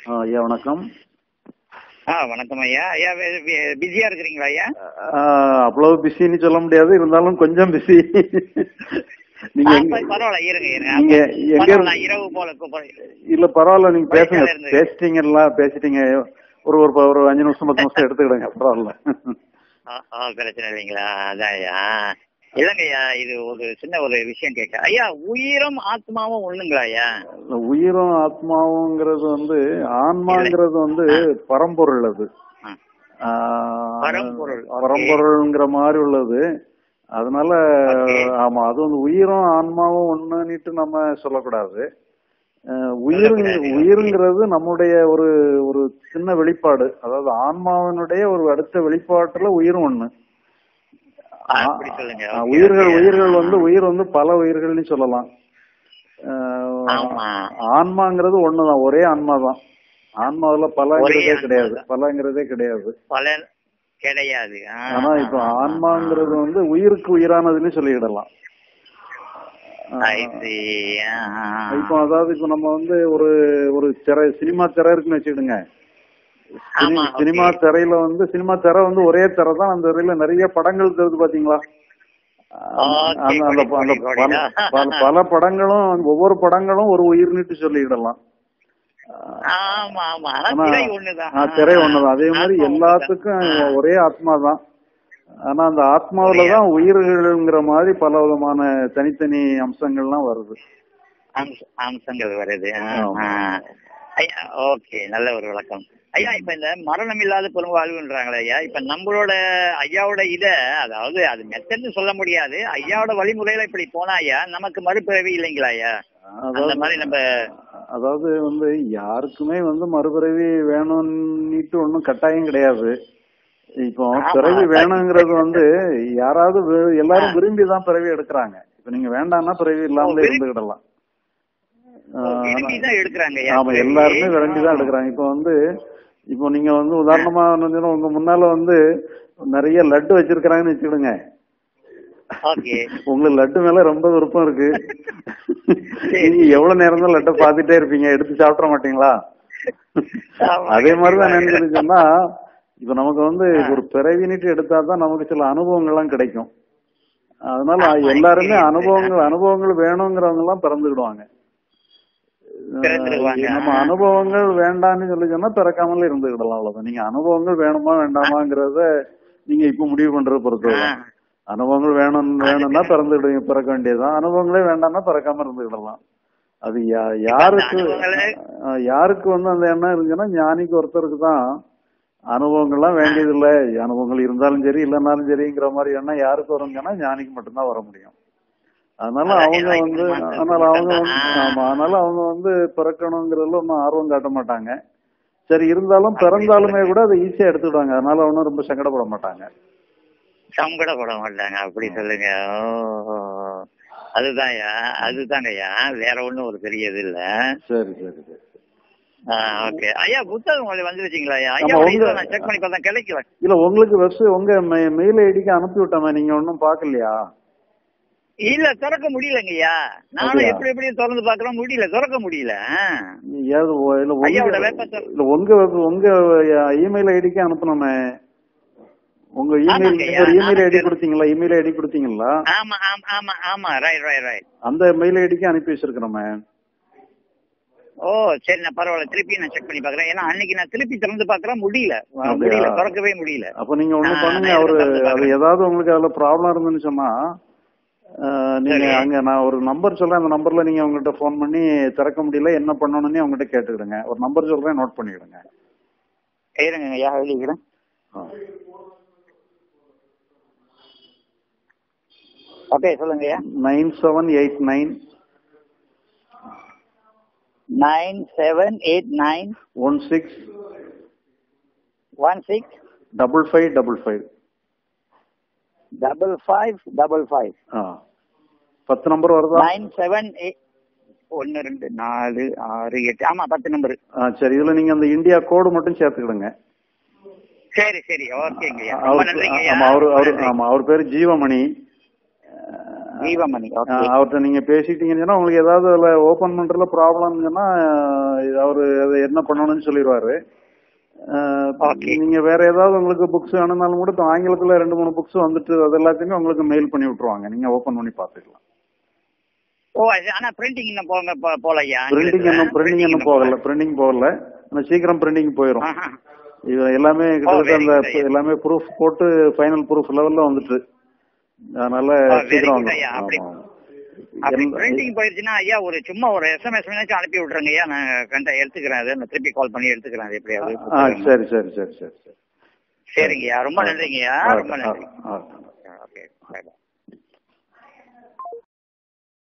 ஆ, ஐயா வணக்கம் ஆ வணக்கம் ஐயா ஐயா பிஸியா இருக்கிறீங்களா ஐயா ஆ, அவ்வளவு பிஸின்னு சொல்ல முடியாது இருந்தாலும் கொஞ்சம் பிஸி நீங்க ஆ, எங்க- ப- பரவாயில்ல இருங்க இருங்க நீங்க எங்க பரவாயில்ல, நான் இரவு போல கூப்பிடுறேன் இல்ல பரவாயில்ல நீங்க பேசுங்க வயசால இருந்து. பேசிட்டீங்கல்ல பேசிட்டீங்க ஒரு ஒரு ப- ஒரு அஞ்சு நிமிஷம் பத்து நிமிஷம் எடுத்துக்கிடுங்க பரவாயில்ல ஆ, ஆ, பிரச்சனை இல்லைங்களா அதான் ஐயா இல்லைங்க ஐயா இது ஒரு சின்ன ஒரு விஷயம் கேட்க ஐயா உயிரும் ஆத்மாவும் ஒண்ணுங்களா ஐயா உயிரும் ஆத்மாவுங்கிறது வந்து ஆன்மாங்கிறது வந்து பரம்பொருள் அது ஆ. ஆ, பரம்பொருள், okay. பரம்பொருள்ங்கிற மாதிரி உள்ளது அதனால Okay. ஆமா அது வந்து உயிரும் ஆன்மாவும் ஒண்ணுன்னுட்டு நம்ம சொல்லக்கூடாது அஹ், உயிர் சொல்லக்கூடாது, உயிருங்கிறது நம்முடைய ஒரு ஒரு சின்ன வெளிப்பாடு அதாவது ஆன்மாவினுடைய ஒரு அடுத்த வெளிப்பாட்டுல உயிரும் ஒண்ணு ஆ, அப்படி சொல்லுங்க ஆ, Okay, உயிர்கள் okay. உயிர்கள் வந்து உயிர் வந்து பல உயிர்கள்னு சொல்லலாம் அஹ், ஆமா. ஆன்மாங்கிறது ஒண்ணுதான் ஒரே ஆன்மா தான் ஆன்மாவுல பலங்கிறதே ஆன்மா கிடையாது தான். பலங்கிறதே கிடையாது பல கிடையாது ஆ, ஆனா இப்ப ஆ, ஆ, ஆன்மாங்கிறது வந்து உயிருக்கு உயிரானதுன்னு சொல்லிடலாம் I see. ஆ, ஆ, ஆ. இப்போ அதாவது இப்ப நம்ம வந்து ஒரு ஒரு திரை சினிமா திரை இருக்குன்னு வச்சுக்கிடுங்க சினி- ஆமா, சினிமா okay. திரையில வந்து சினிமா திரை வந்து ஒரே திரை தான் அந்த திரையில நிறைய படங்கள் தெரியுது பாத்தீங்களா அந்த- Okay, அந்த கொடி, அந்த கொடி, பல- கொடிடா. பல- பல படங்களும் ஒவ்வொரு படங்களும் ஒரு உயிர்னுட்டு சொல்லிடலாம் ஆமா ஆமா ஆனா ஆனா திரை ஒண்ணுதான் ஆ, திரை ஒண்ணுதான் அதே மாதிரி ஆத்மா எல்லாத்துக்கும் ஒண்ணுதான். ஒரே ஆத்மா தான் ஆனா அந்த ஆத்மாவில தான் உயிர்கள்ங்கிற மாதிரி பல விதமான தனித்தனி அம்சங்கள்லாம் வருது அம்ச- அம்சங்கள் வருது ஆ, ஆமா. ஆ. ஐயா ஓகே நல்ல ஒரு விளக்கம் ஐயா இப்ப இந்த மரணம் இல்லாத பெருவாழ்வுன்றாங்களே ஐயா இப்ப நம்மளோட ஐயாவோட இத அதாவது அது மெத்தட்னு சொல்ல முடியாது ஐயாவோட வழிமுறையில இப்படி போனா ஐயா நமக்கு மறுபிறவி இல்லைங்களா ஐயா அந்த அதாவது மாதிரி நம்ம அதாவது வந்து யாருக்குமே வந்து மறுபிறவி வேணும்னுட்டு ஒன்றும் கட்டாயம் கிடையாது இப்போ ஆமா, பிறவி அதான் வேணுங்கிறது வந்து யாராவது வி- எல்லாரும் விரும்பி தான் பிறவி எடுக்கிறாங்க இப்ப நீங்க வேண்டாம்னா பிறவி இல்லாமலே விரும்பி- இருந்துக்கிடலாம் விரும்பி தான் எடுக்கிறாங்க ஐயா ஆமா பிறவி. எல்லாருமே விரும்பி தான் எடுக்கிறாங்க இப்போ வந்து இப்போ நீங்க வந்து உதாரணமா வந்து உங்க முன்னால வந்து நிறைய லட்டு வச்சிருக்கிறாங்கன்னு வச்சுக்கிடுங்க ஓகே உங்களுக்கு லட்டு மேல ரொம்ப விருப்பம் இருக்கு சரி. நீங்க எவ்வளவு நேரம் தான் லட்டை பாத்துட்டே இருப்பீங்க எடுத்து சாப்பிட மாட்டீங்களா ஆமா, அதே மாதிரிதான் கண்டிப்பா. நினைச்சு சொன்னா இப்ப நமக்கு வந்து ஒரு பிறவினிட்டு எடுத்தா தான் நமக்கு சில அனுபவங்கள்லாம் கிடைக்கும் அதனால ஆமா, எல்லாருமே experience. அனுபவங்கள் அனுபவங்கள் வேணுங்கிறவங்க எல்லாம் பிறந்துக்கிடுவாங்க பிறந்துடுவாங்க. அஹ் நம்ம அனுபவங்கள் வேண்டாம்னு சொல்லி சொன்னா பிறக்காமலே இருந்துக்கிடலாம் அவ்வளவுதான் நீங்க அனுபவங்கள் வேணுமா வேண்டாமாங்கிறத நீங்க இப்ப முடிவு பண்றத பொறுத்து ஆ. அனுபவங்கள் வேணும் வேணும்னா பிறந்துடுவீங்க பிறக்க வேண்டியதுதான் அனுபவங்களே வேண்டாம்னா பிறக்காம இருந்துக்கிடலாம் அது யா- யாருக்கு அனுபவங்களே- அஹ் யாருக்கு வந்து அந்த எண்ணம் இருந்துச்சுன்னா ஞானிக்கு ஒருத்தருக்கு தான் அனுபவங்கள்லாம் வேண்டியதில்ல அனுபவங்கள் இருந்தாலும் சரி இல்லைனாலும் சரிங்கிற மாதிரி எண்ணம் யாருக்கு வருங்கன்னா ஞானிக்கு மட்டும்தான் வர முடியும் அதனால அதான் அவங்க எனக்கு வந்து மாத்த- அதனால அவங்க வந்து ஆ. ஆமா அதனால அவங்க வந்து பிறக்கணுங்கிறதுல ஒன்றும் ஆர்வம் காட்ட மாட்டாங்க சரி இருந்தாலும் பிறந்தாலுமே கூட அதை ஈஸியா எடுத்துக்கிடுவாங்க அதனால ஒன்றும் ரொம்ப சங்கடப்பட மாட்டாங்க சங்கடப்பட மாட்டாங்க அப்படி சொல்லுங்க ஓ அதுதான்யா அதுதாங்கய்யா வேற ஒண்ணும் ஒரு பெரிய இது இல்ல சரி சரி சரி ஓகே ஐயா புத்தகம் உங்களுக்கு வந்துருச்சுங்களா ஐயா ஆமா, ஐயா உங்க- இதை நான் செக் பண்ணி பார்த்தேன் கிடைக்கல இல்ல உங்களுக்கு வெப்சைட் உங்க மெயில் ஐடிக்கு அனுப்பி விட்டோமே நீங்க ஒன்றும் பார்க்கலையா இல்ல திறக்க முடியலங்கய்யா நானும் அப்படியா? எப்படி எப்படி திறந்து பாக்குறோம் முடியல திறக்க முடியல ஏது ஓ- இல்ல ஐயாவோட உங்க வேப்பத்தை- இல்ல உங்க web- உங்க இமெயில் ஐடிக்கு அனுப்பணுமே உங்க இமெயில் ஆமாங்க ஐயா, ஒரு இமெயில் ஐடி நானும் கொடுத்தீங்களா இமெயில் ஐடி கொடுத்தீங்களா ஆமா ஆமா ஆமா ஆமா ரைட் ரைட் ரைட் அந்த மெயில் ஐடிக்கு அனுப்பி வச்சிருக்கிறோமே ஓ சரி நான் பரவாயில்ல திருப்பி நான் செக் பண்ணி பாக்குறேன் ஏன்னா அன்னைக்கு நான் திருப்பி திறந்து பாக்குறேன் முடியல அப்படியா? முடியல திறக்கவே முடியல அப்ப நீங்க ஒண்ணு ஆ, பண்ணுங்க நான் அவரு இதை திறந்து அது பார்க்கறேன். ஏதாவது உங்களுக்கு அதுல ப்ராப்ளம் இருந்துன்னு சொன்னா அஹ், நீங்க சரி. அங்க நான் ஒரு நம்பர் சொல்றேன் அந்த நம்பர்ல நீங்க அவங்ககிட்ட ஃபோன் பண்ணி திறக்க முடியல என்ன பண்ணணும்னு அவங்ககிட்ட கேட்டுக்கிடுங்க ஒரு நம்பர் சொல்றேன் நோட் பண்ணிக்கிடுங்க இருங்க ஐயா எழுதிக்கிறேன் ஆ. ஓகே சொல்லுங்க ஐயா nine seven eight nine nine seven eight nine one six one six double five double five double five double five ஆ பத்து நம்பர் வருதா நைன் செவன் எயிட் ஒன்னு ரெண்டு நாலு ஆறு எட்டு ஆமா பத்து நம்பர் ஆ சரி இதுல நீங்க அந்த இந்தியா கோடு மட்டும் சேர்த்துக்கிடுங்க சரி சரி ஓகேங்க ஐயா ரொம்ப அவரு நன்றிங்க ஐயா ஆமா அவரு ரொம்ப அவரு நன்றி. ஆமா அவர் பேரு ஜீவமணி ஜீவமணி ஓகே அவர்கிட்ட நீங்க பேசிட்டீங்கன்னு சொன்னா உங்களுக்கு ஏதாவது அதுல ஓபன் பண்றதுல ப்ராப்ளம்னு சொன்னா அவரு அதை என்ன பண்ணணும்னு சொல்லிடுவாரு அஹ், Okay. நீங்க வேற ஏதாவது உங்களுக்கு புக்ஸ் வேணும்னாலும் கூட இப்ப ஆங்கிலத்துல ரெண்டு மூணு புக்ஸ் வந்துட்டு அது எல்லாத்தையுமே உங்களுக்கு மெயில் பண்ணி விட்டுருவாங்க நீங்க ஓபன் பண்ணி பாத்துக்கலாம் ஓ அது ஆனா பிரிண்டிங் இன்னும் போங்க போ- போலையா பிரிண்டிங் இன்னும் பிரிண்டிங் இன்னும் போகல பிரிண்டிங் போகல ஆனா சீக்கிரம் பிரிண்டிங் போயிடும் ஆஹா. இது எல்லாமே கிட்டத்தட்ட very அந்த good ஐயா. எல்லாமே ப்ரூஃப் போட்டு ஃபைனல் ப்ரூஃப் லெவல்ல வந்துட்டு அதனால Oh, very சீக்கிரம் good ஐயா. வந்துடும் அப்படி- ஆமா. அப்படி எல்லாம் பிரிண்டிங் போயிருச்சுன்னா ஐயா ஒரு சும்மா ஒரு எஸ்எம்எஸ் அனுப்பி விட்டுருங்க ஐயா நான் கண்ட எடுத்துக்கிறேன் அதை நான் திருப்பி கால் பண்ணி எடுத்துக்கிறேன் அது எப்படியாவது ஆ சரி சரி சரி சரி சரி சரிங்கய்யா ரொம்ப நன்றிங்கய்யா ரொம்ப நன்றி ஆ, ஆ, ஆ. ஓகே